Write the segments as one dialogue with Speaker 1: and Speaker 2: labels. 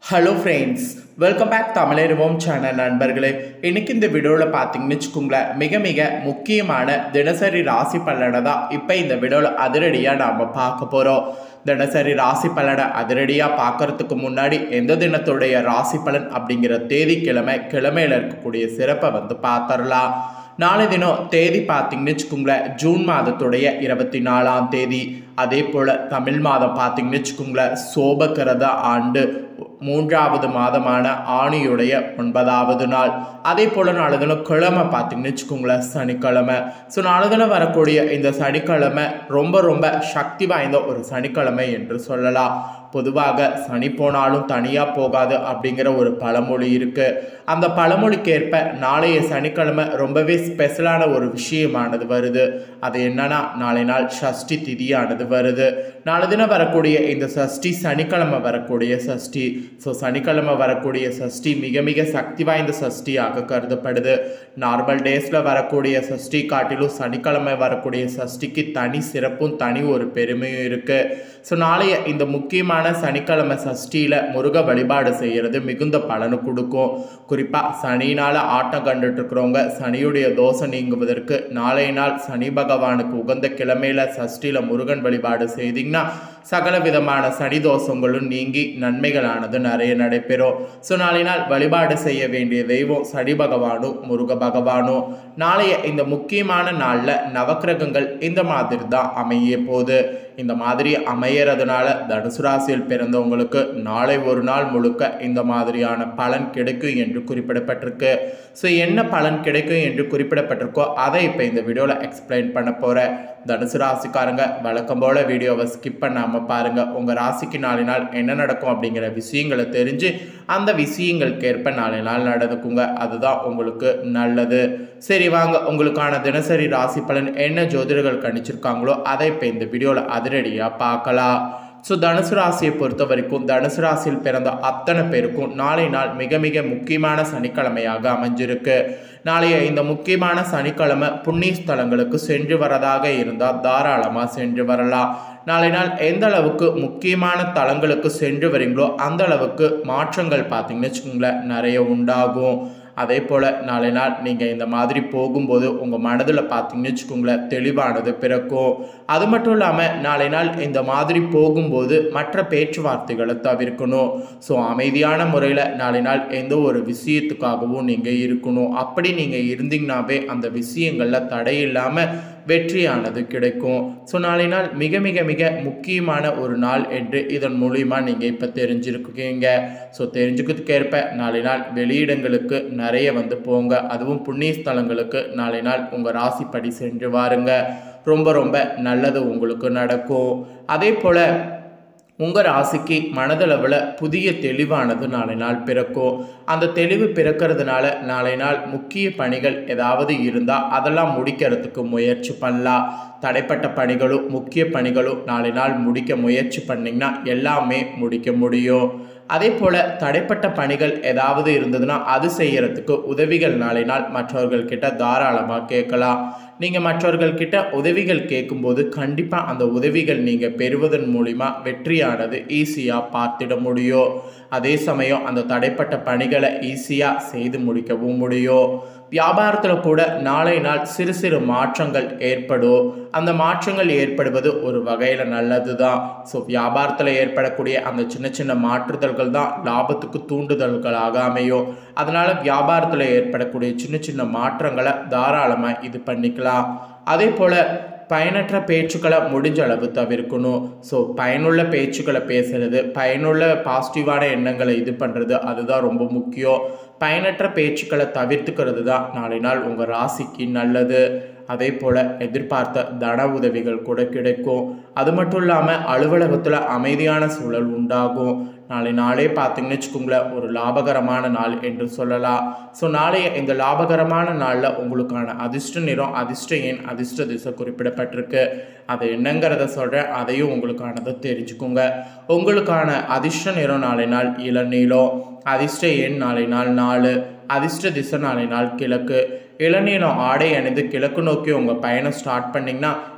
Speaker 1: hello friends welcome back Tamizharuvom channel நண்பர்களே இன்னைக்கு இந்த வீடியோவில் பார்த்தீங்கன்னு வச்சுக்கோங்களேன் மிக மிக முக்கியமான தினசரி ராசி பலனை தான் இப்போ இந்த வீடியோவில் அதிரடியாக நாம் பார்க்க போகிறோம் தினசரி ராசி பலனை அதிரடியாக பார்க்கறதுக்கு முன்னாடி எந்த தினத்துடைய ராசி பலன் அப்படிங்கிற தேதி கிழமை கிழமையில் இருக்கக்கூடிய சிறப்பை வந்து பார்த்துடலாம் நாளை தினம் தேதி பார்த்தீங்கன்னு வச்சுக்கோங்களேன் ஜூன் மாதத்துடைய இருபத்தி நாலாம் தேதி அதே போல் தமிழ் மாதம் பார்த்தீங்கன்னு வச்சுக்கோங்களேன் சோபகிரத ஆண்டு மூன்றாவது மாதமான ஆணியுடைய ஒன்பதாவது நாள் அதே போல் நாளை தினம் கிழமை பார்த்தீங்கன்னு வச்சுக்கோங்களேன் சனிக்கிழமை ஸோ நாளை தினம் வரக்கூடிய இந்த சனிக்கிழமை ரொம்ப ரொம்ப சக்தி வாய்ந்த ஒரு சனிக்கிழமை என்று சொல்லலாம் பொதுவாக சனி போனாலும் தனியாக போகாது அப்படிங்கிற ஒரு பழமொழி இருக்குது அந்த பழமொழிக்கேற்ப நாளைய சனிக்கிழமை ரொம்பவே ஸ்பெஷலான ஒரு விஷயமானது வருது அது என்னன்னா நாளை நாள் சஷ்டி திதியானது வருது நாளை தினம் வரக்கூடிய இந்த சஷ்டி சனிக்கிழமை வரக்கூடிய சஷ்டி ஸோ சனிக்கிழமை வரக்கூடிய சஷ்டி மிக மிக சக்தி வாய்ந்த சஷ்டியாக கருதப்படுது நார்மல் டேஸில் வரக்கூடிய சஷ்டி காட்டிலும் சனிக்கிழமை வரக்கூடிய சஷ்டிக்கு தனி சிறப்பும் தனி ஒரு பெருமையும் இருக்குது ஸோ நாளைய இந்த முக்கியமான சனிக்கிழமை சஷ்டியில் முருக வழிபாடு செய்கிறது மிகுந்த பலனு கொடுக்கும் குறிப்பாக சனினால் ஆட்டம் கண்டுட்டு இருக்கிறவங்க சனியுடைய தோஷம் நீங்குவதற்கு நாளைய நாள் சனி பகவானுக்கு உகந்த கிழமையில சஷ்டியில் முருகன் வழிபாடு செய்தீங்கன்னா சகல விதமான சனி தோஷங்களும் நீங்கி நன்மைகளானது நிறைய நடைபெறும் ஸோ நாளை நாள் வழிபாடு செய்ய வேண்டிய தெய்வம் சனி பகவானும் முருக பகவானும் நாளைய இந்த முக்கியமான நாளில் நவக்கிரகங்கள் இந்த மாதிரி தான் அமைய போகுது இந்த மாதிரி அமையறதுனால தனுசு ராசியில் பிறந்தவங்களுக்கு நாளை ஒரு நாள் முழுக்க இந்த மாதிரியான பலன் கிடைக்கும் என்று குறிப்பிடப்பட்டிருக்கு ஸோ என்ன பலன் கிடைக்கும் என்று குறிப்பிடப்பட்டிருக்கோ அதை இப்போ இந்த வீடியோவில் எக்ஸ்பிளைன் பண்ண போகிறேன் தனுசு ராசிக்காரங்க வழக்கம் போல் வீடியோவை ஸ்கிப் பண்ணாமல் பாருங்கள் உங்கள் ராசிக்கு நாளை நாள் என்ன நடக்கும் அப்படிங்கிற விஷயங்களை தெரிஞ்சு அந்த விஷயங்களுக்கேற்ப நாளை நாள் நடந்துக்குங்க அதுதான் உங்களுக்கு நல்லது சரி வாங்க உங்களுக்கான தினசரி ராசி பலன் என்ன ஜோதிடர்கள் கணிச்சிருக்காங்களோ அதை இப்போ இந்த வீடியோவில் அதிரடியாக பார்க்கலாம் ஸோ தனுசு ராசியை பொறுத்த வரைக்கும் தனுசு ராசியில் பிறந்த அத்தனை பேருக்கும் நாளை நாள் மிக மிக முக்கியமான சனிக்கிழமையாக அமைஞ்சிருக்கு நாளைய இந்த முக்கியமான சனிக்கிழமை புண்ணிய ஸ்தலங்களுக்கு சென்று வரதாக இருந்தால் தாராளமாக சென்று வரலாம் நாளை நாள் எந்த அளவுக்கு முக்கியமான தலங்களுக்கு சென்று வரீங்களோ அந்த அளவுக்கு மாற்றங்கள் பார்த்தீங்கன்னு வச்சுக்கோங்களேன் நிறைய உண்டாகும் அதே போல் நாளை நாள் நீங்கள் இந்த மாதிரி போகும்போது உங்கள் மனதில் பார்த்தீங்கன்னு வச்சுக்கோங்களேன் தெளிவானது பிறக்கும் அது மட்டும் இல்லாமல் நாளை நாள் இந்த மாதிரி போகும்போது மற்ற பேச்சுவார்த்தைகளை தவிர்க்கணும் ஸோ அமைதியான முறையில் நாளை நாள் எந்த ஒரு விஷயத்துக்காகவும் நீங்கள் இருக்கணும் அப்படி நீங்கள் இருந்தீங்கன்னாவே அந்த விஷயங்களில் தடை இல்லாமல் வெற்றியானது கிடைக்கும் ஸோ நாளை நாள் மிக மிக மிக முக்கியமான ஒரு நாள் என்று இதன் மூலிமா நீங்கள் இப்போ தெரிஞ்சிருக்கீங்க ஸோ தெரிஞ்சுக்கிறதுக்கேற்ப நாளை நாள் வெளியிடங்களுக்கு நிறைய வந்து போங்க அதுவும் புண்ணிய ஸ்தலங்களுக்கு நாளை நாள் உங்கள் ராசிப்படி சென்று வாருங்க ரொம்ப ரொம்ப நல்லது உங்களுக்கு நடக்கும் அதே போல் உங்கள் ராசிக்கு மனதளவில் புதிய தெளிவானது நாளை நாள் பிறக்கும் அந்த தெளிவு பிறக்கிறதுனால நாளை நாள் முக்கிய பணிகள் ஏதாவது இருந்தால் அதெல்லாம் முடிக்கிறதுக்கு முயற்சி பண்ணலாம் தடைப்பட்ட பணிகளும் முக்கிய பணிகளும் நாளை நாள் முடிக்க முயற்சி பண்ணிங்கன்னா எல்லாமே முடிக்க முடியும் அதே போல் தடைப்பட்ட பணிகள் ஏதாவது இருந்ததுன்னா அது செய்யறதுக்கு உதவிகள் நாளை நாள் மற்றவர்கள்கிட்ட தாராளமாக கேட்கலாம் நீங்கள் மற்றவர்கள்கிட்ட உதவிகள் கேட்கும்போது கண்டிப்பாக அந்த உதவிகள் நீங்கள் பெறுவதன் மூலிமா வெற்றியானது ஈஸியாக பார்த்திட முடியும் அதே சமயம் அந்த தடைப்பட்ட பணிகளை ஈஸியாக செய்து முடிக்கவும் முடியும் வியாபாரத்தில் கூட நாளை நாள் சிறு சிறு மாற்றங்கள் ஏற்படும் அந்த மாற்றங்கள் ஏற்படுவது ஒரு வகையில் நல்லது தான் ஸோ வியாபாரத்தில் ஏற்படக்கூடிய அந்த சின்ன சின்ன மாற்றுதல்கள் தான் லாபத்துக்கு தூண்டுதல்களாக அமையும் அதனால் வியாபாரத்தில் ஏற்படக்கூடிய சின்ன சின்ன மாற்றங்களை தாராளமாக இது பண்ணிக்கலாம் அதே போல் பயனற்ற பேச்சுக்களை முடிஞ்ச அளவு தவிர்க்கணும் ஸோ பயனுள்ள பேச்சுக்களை பேசுறது பயனுள்ள பாசிட்டிவான எண்ணங்களை இது பண்ணுறது அதுதான் ரொம்ப முக்கியம் பயனற்ற பேச்சுக்களை தவிர்த்துக்கிறது தான் நாளை நாள் உங்கள் ராசிக்கு நல்லது அதே போல் எதிர்பார்த்த தன உதவிகள் கூட கிடைக்கும் அது மட்டும் இல்லாமல் அலுவலகத்தில் அமைதியான சூழல் உண்டாகும் நாளை நாளே பார்த்தீங்கன்னு வச்சுக்கோங்களேன் ஒரு லாபகரமான நாள் என்று சொல்லலாம் ஸோ நாளைய இந்த லாபகரமான நாளில் உங்களுக்கான அதிர்ஷ்ட நிறம் அதிர்ஷ்ட எண் அதிர்ஷ்ட திசை குறிப்பிடப்பட்டிருக்கு அது என்னங்கிறத சொல்கிறேன் அதையும் உங்களுக்கானதை தெரிஞ்சுக்கோங்க உங்களுக்கான அதிர்ஷ்ட நிறம் நாளை நாள் இளநீளம் அதிர்ஷ்ட எண் நாளை நாள் நாலு அதிர்ஷ்ட திசை நாளை நாள் கிழக்கு இளநீளம் ஆடை அணிந்து கிழக்கு நோக்கி உங்கள் பயணம் ஸ்டார்ட் பண்ணிங்கன்னா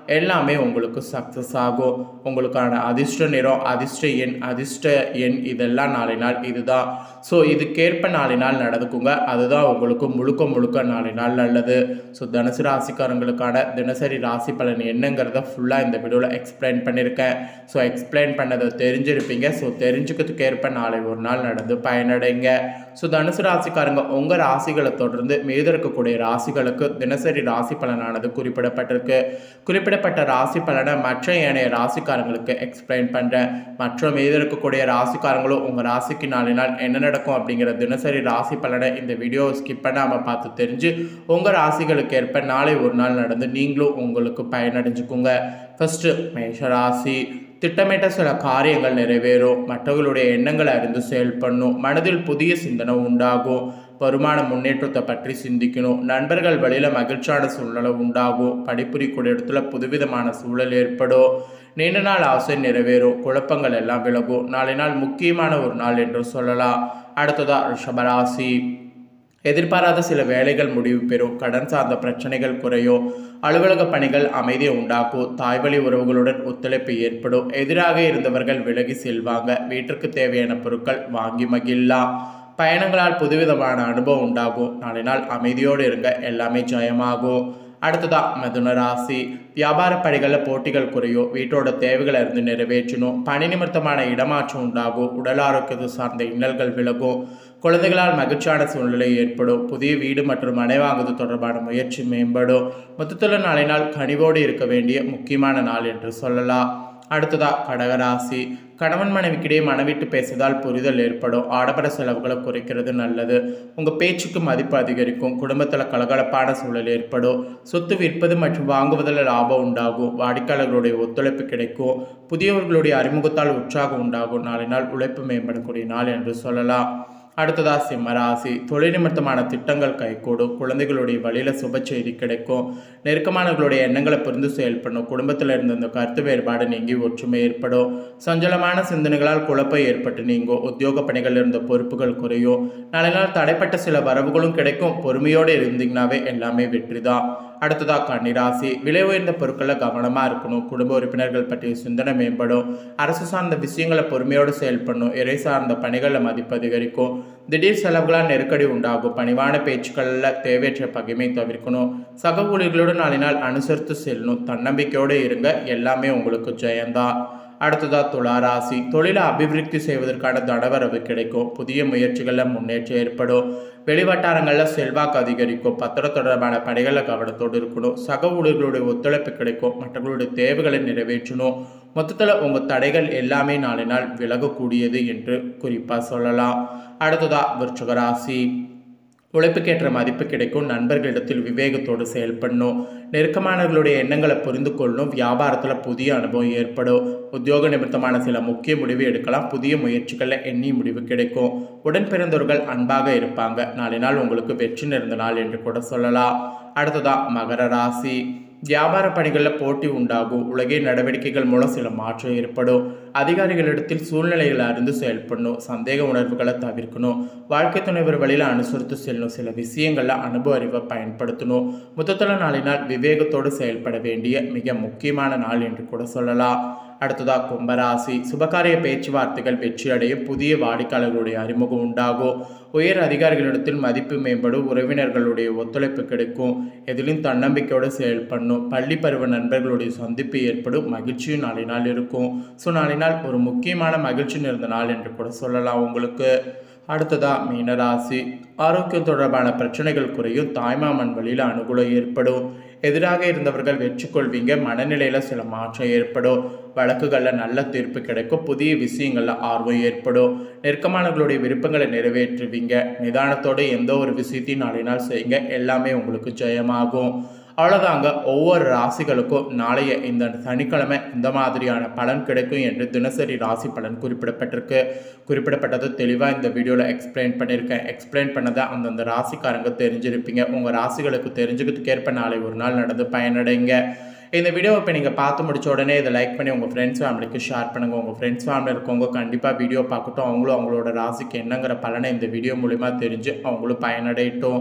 Speaker 1: எல்லாமே உங்களுக்கு சக்ஸஸ் ஆகும் உங்களுக்கான அதிர்ஷ்ட நிறம் அதிர்ஷ்ட எண் அதிர்ஷ்ட எண் இதெல்லாம் நாளை நாள் இதுதான் ஸோ இதுக்கேற்ப நாளை நாள் நடந்துக்குங்க அதுதான் உங்களுக்கு முழுக்க முழுக்க நாளை நாள் நல்லது ஸோ தனுசு ராசிக்காரங்களுக்கான தினசரி ராசி பலன் என்னங்கிறத ஃபுல்லாக இந்த வீடியோவில் எக்ஸ்பிளைன் பண்ணியிருக்கேன் ஸோ எக்ஸ்பிளைன் பண்ணதை தெரிஞ்சிருப்பீங்க ஸோ தெரிஞ்சுக்கிறதுக்கு ஏற்ப நாளை ஒரு நாள் நடந்து பயனடைங்க ஸோ தனுசு ராசிக்காரங்க உங்கள் ராசிகளை தொடர்ந்து மீது இருக்கக்கூடிய ராசிகளுக்கு தினசரி ராசி பலனானது குறிப்பிடப்பட்டிருக்கு குறிப்பிடப்பட்ட ராசி பலனை மற்ற ஏனைய ராசிக்காரங்களுக்கு எக்ஸ்பிளைன் பண்ணுறேன் மற்ற மீது இருக்கக்கூடிய ராசிக்காரங்களும் உங்கள் ராசிக்கு நாலு நாள் என்ன நடக்கும் அப்படிங்கிற தினசரி ராசி பலனை இந்த வீடியோ ஸ்கிப் பண்ணாமல் பார்த்து தெரிஞ்சு உங்கள் ராசிகளுக்கு ஏற்ப நாளை ஒரு நாள் நடந்து நீங்களும் உங்களுக்கு பயனடைஞ்சுக்குங்க ஃபஸ்ட்டு மேஷ ராசி திட்டமிட்ட சில காரியங்கள் நிறைவேறும் மற்றவர்களுடைய எண்ணங்களை அறிந்து செயல்படணும் மனதில் புதிய சிந்தனை உண்டாகும் வருமான முன்னேற்றத்தை பற்றி சிந்திக்கணும் நண்பர்கள் வழியில் மகிழ்ச்சியான சூழ்நிலை உண்டாகும் படிப்புரிக்கூடிய இடத்துல புதுவிதமான சூழல் ஏற்படும் நீண்ட நாள் ஆசை நிறைவேறும் குழப்பங்கள் எல்லாம் விலகும் நாளை நாள் முக்கியமான ஒரு நாள் என்று சொல்லலாம் அடுத்ததா ரிஷபராசி எதிர்பாராத சில வேலைகள் முடிவு பெறும் கடன் சார்ந்த பிரச்சனைகள் குறையும் அலுவலக பணிகள் அமைதியை உண்டாக்கும் தாய்வழி உறவுகளுடன் ஒத்துழைப்பு ஏற்படும் எதிராக இருந்தவர்கள் விலகி செல்வாங்க வீட்டிற்கு தேவையான பொருட்கள் வாங்கி மகிழலாம் பயணங்களால் புதுவிதமான அனுபவம் உண்டாகும் நாளை நாள் அமைதியோடு இருங்க எல்லாமே ஜெயமாகும் அடுத்ததா மிதுன ராசி வியாபார பணிகளில் போட்டிகள் குறையும் வீட்டோட தேவைகளை இருந்து நிறைவேற்றணும் பணி நிமித்தமான இடமாற்றம் உண்டாகும் உடல் ஆரோக்கியத்தை சார்ந்த இன்னல்கள் விலகும் குழந்தைகளால் மகிழ்ச்சியான சூழ்நிலை ஏற்படும் புதிய வீடு மற்றும் மனை வாங்குவது தொடர்பான முயற்சி மேம்படும் மொத்தத்தில் நாளை நாள் கனிவோடு இருக்க வேண்டிய முக்கியமான நாள் என்று சொல்லலாம் அடுத்ததா கடகராசி கணவன் மனைவிக்கிடையே மனவிட்டு பேசுவதால் புரிதல் ஏற்படும் ஆடம்பர செலவுகளை குறைக்கிறது நல்லது உங்கள் பேச்சுக்கு மதிப்பு அதிகரிக்கும் குடும்பத்தில் கலகலப்பான சூழல் ஏற்படும் சொத்து விற்பது மற்றும் வாங்குவதில் லாபம் உண்டாகும் வாடிக்கையாளர்களுடைய ஒத்துழைப்பு கிடைக்கும் புதியவர்களுடைய அறிமுகத்தால் உற்சாகம் உண்டாகும் நாளை நாள் உழைப்பு மேம்படக்கூடிய நாள் என்று சொல்லலாம் அடுத்ததா சிம்மராசி தொழில் நிமித்தமான திட்டங்கள் கைகூடும் குழந்தைகளுடைய வழியில் சுப செய்தி கிடைக்கும் நெருக்கமானவர்களுடைய எண்ணங்களை புரிந்து செயல்படணும் குடும்பத்தில் இருந்த இந்த கருத்து வேறுபாடு நீங்கி ஒற்றுமை ஏற்படும் சஞ்சலமான சிந்தனைகளால் குழப்பம் ஏற்பட்டு நீங்கும் உத்தியோக பணிகள் இருந்த பொறுப்புகள் குறையும் நாளை நாள் தடைப்பட்ட சில வரவுகளும் கிடைக்கும் பொறுமையோடு இருந்தீங்கன்னாவே எல்லாமே வெற்றி தான் அடுத்ததா கன்னிராசி விலை உயர்ந்த பொருட்களில் கவனமாக இருக்கணும் குடும்ப உறுப்பினர்கள் பற்றிய சிந்தனை மேம்படும் அரசு சார்ந்த விஷயங்களை பொறுமையோடு செயல்படணும் இறை சார்ந்த பணிகளில் மதிப்பு அதிகரிக்கும் திடீர் செலவுகளால் நெருக்கடி உண்டாகும் பணிவான பேச்சுக்களில் தேவையற்ற பகைமை தவிர்க்கணும் சக ஊழியர்களோடு நாளினால் அனுசரித்து செல்லணும் தன்னம்பிக்கையோடு இருங்க எல்லாமே உங்களுக்கு ஜெயந்தான் அடுத்ததா துளாராசி தொழிலை அபிவிருத்தி செய்வதற்கான தடவரவு கிடைக்கும் புதிய முயற்சிகளில் முன்னேற்றம் ஏற்படும் வெளிவட்டாரங்களில் செல்வாக்கு அதிகரிக்கும் பத்திர தொடர்பான பணிகளில் கவனத்தோடு இருக்கணும் சக ஊழியர்களுடைய ஒத்துழைப்பு கிடைக்கும் மற்றவர்களுடைய தேவைகளை நிறைவேற்றணும் மொத்தத்தில் உங்கள் தடைகள் எல்லாமே நாளை நாள் விலகக்கூடியது என்று குறிப்பாக சொல்லலாம் அடுத்ததா விருச்சகராசி உழைப்புக்கேற்ற மதிப்பு கிடைக்கும் நண்பர்களிடத்தில் விவேகத்தோடு செயல்படணும் நெருக்கமானவர்களுடைய எண்ணங்களை புரிந்து கொள்ளணும் வியாபாரத்தில் புதிய அனுபவம் ஏற்படும் உத்தியோக நிமித்தமான சில முக்கிய முடிவு எடுக்கலாம் புதிய முயற்சிகளில் எண்ணி முடிவு கிடைக்கும் உடன் பிறந்தவர்கள் அன்பாக இருப்பாங்க நாளை நாள் உங்களுக்கு வெற்றி நிறைந்த நாள் என்று கூட சொல்லலாம் அடுத்ததா மகர ராசி வியாபார பணிகளில் போட்டி உண்டாகும் உலகிய நடவடிக்கைகள் மூலம் சில மாற்றம் ஏற்படும் அதிகாரிகளிடத்தில் சூழ்நிலைகளை அறிந்து செயல்படணும் சந்தேக உணர்வுகளை தவிர்க்கணும் வாழ்க்கை துணைவர் வழியில் அனுசரித்து செல்லணும் சில விஷயங்களில் அனுபவ அறிவை பயன்படுத்தணும் மொத்தத்தில் நாளினால் விவேகத்தோடு செயல்பட வேண்டிய மிக முக்கியமான நாள் என்று கூட சொல்லலாம் அடுத்ததா கும்பராசி சுபகாரிய பேச்சுவார்த்தைகள் வெற்றியடையும் புதிய வாடிக்கையாளர்களுடைய அறிமுகம் உண்டாகும் உயர் அதிகாரிகளிடத்தில் மதிப்பு மேம்படும் உறவினர்களுடைய ஒத்துழைப்பு கிடைக்கும் எதிலும் தன்னம்பிக்கையோடு செயல்படணும் பள்ளி பருவ நண்பர்களுடைய சந்திப்பு ஏற்படும் மகிழ்ச்சியும் நாளை நாள் இருக்கும் ஸோ நாளை நாள் ஒரு முக்கியமான மகிழ்ச்சி நிறைந்த நாள் என்று கூட சொல்லலாம் உங்களுக்கு அடுத்ததா மீனராசி ஆரோக்கியம் தொடர்பான பிரச்சனைகள் குறையும் தாய்மாமன் வழியில் அனுகூலம் ஏற்படும் எதிராக இருந்தவர்கள் வெற்றி கொள்வீங்க மனநிலையில் சில மாற்றம் ஏற்படும் வழக்குகளில் நல்ல தீர்ப்பு கிடைக்கும் புதிய விஷயங்களில் ஆர்வம் ஏற்படும் நெருக்கமானவர்களுடைய விருப்பங்களை நிறைவேற்றுவீங்க நிதானத்தோடு எந்த ஒரு விஷயத்தையும் நாளை நாள் செய்யுங்க எல்லாமே உங்களுக்கு ஜெயமாகும் அவ்வளோதாங்க ஒவ்வொரு ராசிகளுக்கும் நாளைய இந்த சனிக்கிழமை இந்த மாதிரியான பலன் கிடைக்கும் என்று தினசரி ராசி பலன் குறிப்பிடப்பட்டிருக்கு குறிப்பிடப்பட்டது தெளிவாக இந்த வீடியோவில் எக்ஸ்பிளைன் பண்ணியிருக்கேன் எக்ஸ்பிளைன் பண்ணதை அந்தந்த ராசிக்காரங்க தெரிஞ்சிருப்பீங்க உங்கள் ராசிகளுக்கு தெரிஞ்சுக்கிறதுக்கு ஏற்ப நாளை ஒரு நாள் நடந்து பயனடைங்க இந்த வீடியோவை இப்போ நீங்கள் பார்த்து முடிச்ச உடனே இதை லைக் பண்ணி உங்கள் ஃப்ரெண்ட்ஸ் ஃபேமிலிக்கு ஷேர் பண்ணுங்கள் உங்கள் ஃப்ரெண்ட்ஸ் ஃபேமிலி இருக்கவங்க கண்டிப்பாக வீடியோ பார்க்கட்டும் அவங்களும் அவங்களோட ராசிக்கு என்னங்கிற பலனை இந்த வீடியோ மூலிமா தெரிஞ்சு அவங்களும் பயனடையட்டும்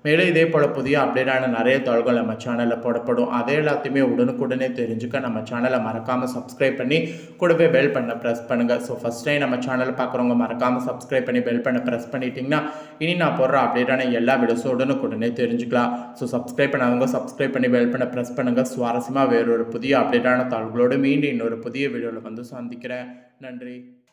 Speaker 1: மேலும் இதே போல் புதிய அப்டேட்டான நிறைய தகவல்கள் நம்ம சேனலில் போடப்படும் அதே எல்லாத்தையுமே உடனுக்குடனே தெரிஞ்சுக்க நம்ம சேனலை மறக்காமல் சப்ஸ்கிரைப் பண்ணி கூடவே பெல் பண்ண ப்ரெஸ் பண்ணுங்கள் ஸோ ஃபஸ்ட் டைம் நம்ம சேனலை பார்க்குறவங்க மறக்காமல் சப்ஸ்கிரைப் பண்ணி பெல் பண்ண ப்ரெஸ் பண்ணிட்டீங்கன்னா இனி நான் போடுற அப்டேட்டான எல்லா வீடியோஸும் உடனுக்குடனே தெரிஞ்சுக்கலாம் ஸோ சப்ஸ்கிரைப் பண்ணாதவங்க சப்ஸ்கிரைப் பண்ணி பெல் பண்ண ப்ரெஸ் பண்ணுங்கள் சுவாரஸ்யமாக வேறொரு புதிய அப்டேட்டான தகவல்களோடு மீண்டும் இன்னொரு புதிய வீடியோவில் வந்து சந்திக்கிறேன் நன்றி